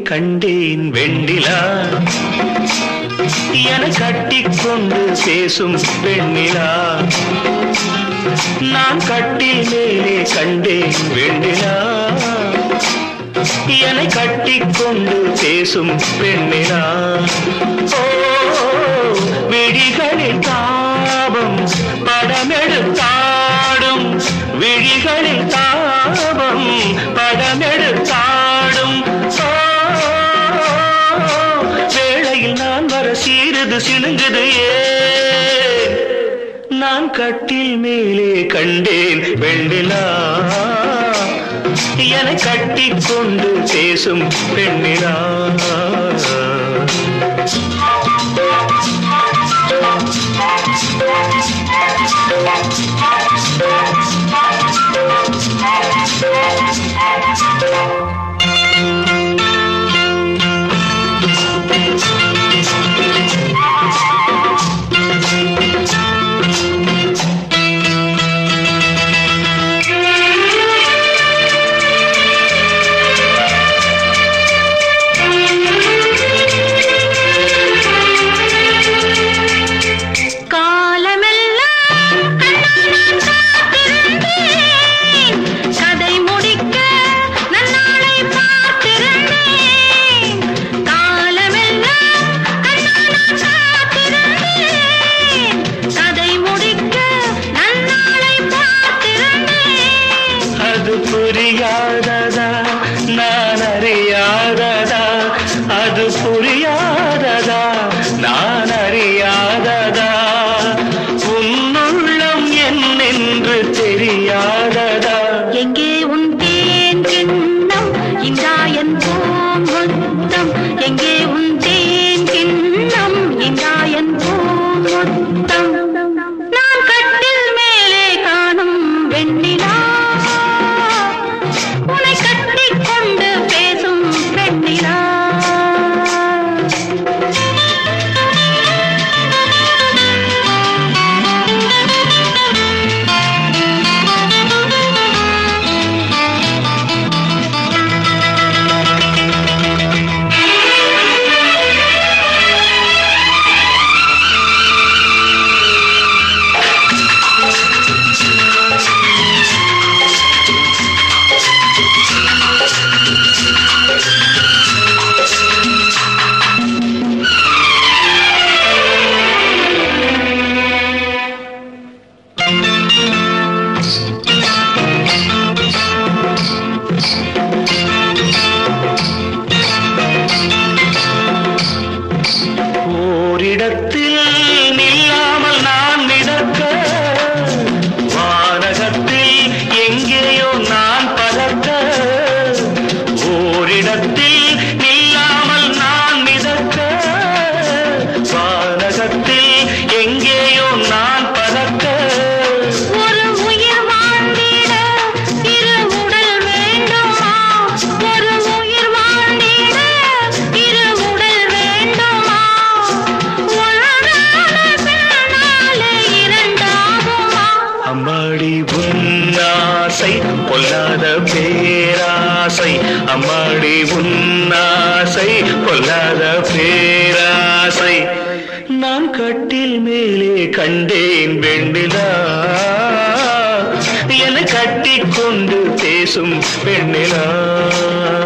கண்டேன் வெண்ணிலா என கட்டிக்கொண்டு பேசும் பெண்ணிலா நான் கட்டில் மேலே கண்டேன் வெண்ணிலா என்னை கட்டிக்கொண்டு பேசும் பெண்ணிலா ஓ விழிகளில் தாபம் படமெடுத்தாடும் விழிகளில் தாபம் படமெடுத்தாடும் ஓ வேளையில் நான் வர சீருது சிணுங்குது ஏன் நான் கட்டில் மேலே கண்டேன் வெண்ணிலா என கட்டிக்கொண்டு பேசும் பெண்ணிலா காலமெல்லாம் கண்ணால் காத்திருந்தேன். கதை முடிக்க நன்னாளை பார்த்திருந்தேன். காலமெல்லாம் கண்ணால் காத்திருந்தேன். கதை முடிக்க நன்னாளை பார்த்திருந்தேன். அது புரியாததா நான் அறியாததா அது புரியாததா நான் அறியாததா உன்னுள்ளம் என்னென்று தெரியாததா எங்கே உன் தேன் கிண்ணம் இந்தாயன் பூமுத்தம் எங்கே உன் தேன் கிண்ணம் இந்தாயன் பூமுத்தம் நான் கட்டில் மேலே காணும் வெண்ணிலா உன்னை கட்டிக் கொண்டு பேசும் பெண்ணிலா ஓரிடத்தில் நில்லாமல் நான் மிதக்க வானகத்தில் எங்கேயோ நான் பறக்க ஓரிடத்தில் நில்லாமல் நான் மிதக்க வானகத்தில் எங்கேயோ நான் பறக்க ஒரு உயிர் வாழ்ந்திட இரு உடல் வேண்டுமா ஒரு உயிர் வாழ்ந்திட இரு உடல் வேண்டுமா ஒன்றான பெண்ணாலே இரண்டாகுமா அம்மாடி உன்னாசை பொல்லாத பேராசை அம்மாடி உன்னாசை பொல்லாத பேராசை நான் கட்டில் மேலே கண்டேன் வெண்ணிலா என கட்டிக்கொண்டு பேசும் பெண்ணிலா